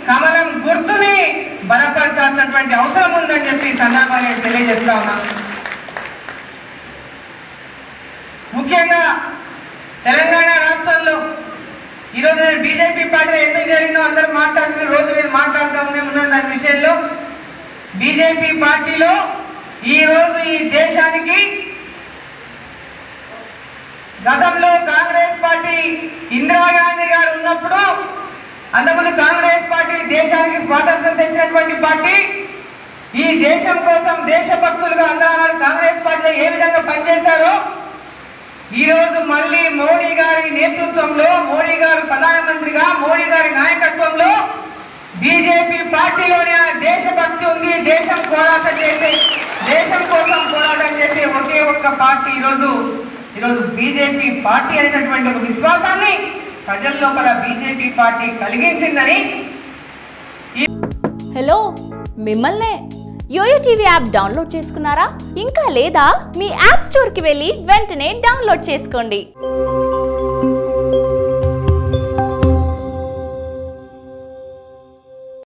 కమలం గుర్తుని బలపరచాల్సినటువంటి అవసరం ఉందని చెప్పి ఈ సందర్భంగా నేను తెలియజేస్తా ఉన్నా ముఖ్యంగా తెలంగాణ రాష్ట్రంలో ఈరోజు నేను బీజేపీ పార్టీ ఎందుకు జరిగిందో అందరూ మాట్లాడుతున్న రోజు నేను మాట్లాడుతూ ఉన్నాను దాని విషయంలో బీజేపీ పార్టీలో ఈ రోజు ఈ దేశానికి గతంలో కాంగ్రెస్ పార్టీ ఇందిరాగాంధీ గారు ఉన్నప్పుడు అంతకుముందు కాంగ్రెస్ పార్టీ దేశానికి స్వాతంత్రం తెచ్చినటువంటి పార్టీ ఈ దేశం కోసం దేశభక్తులుగా అందరూ కాంగ్రెస్ పార్టీలో ఏ విధంగా పనిచేశారో ఈ రోజు మళ్ళీ మోడీ గారి నేతృత్వంలో మోడీ గారు ప్రధానమంత్రిగా మోడీ గారి నాయకత్వంలో బీజేపీ పార్టీలోనే ఆ దేశభక్తి ఉంది దేశం పోరాటం చేసే దేశం కోసం పోరాటం చేసే ఒకే ఒక్క పార్టీ ఈరోజు ఈరోజు బీజేపీ పార్టీ అనేటటువంటి ఒక విశ్వాసాన్ని ప్రజల లోపల బీజేపీ పార్టీ కలిగించిందని హలో మిమ్మల్నే యోయో టీవీ యాప్ డౌన్లోడ్ చేసుకున్నారా ఇంకా లేదా మీ యాప్ స్టోర్కి వెళ్ళి వెంటనే డౌన్లోడ్ చేసుకోండి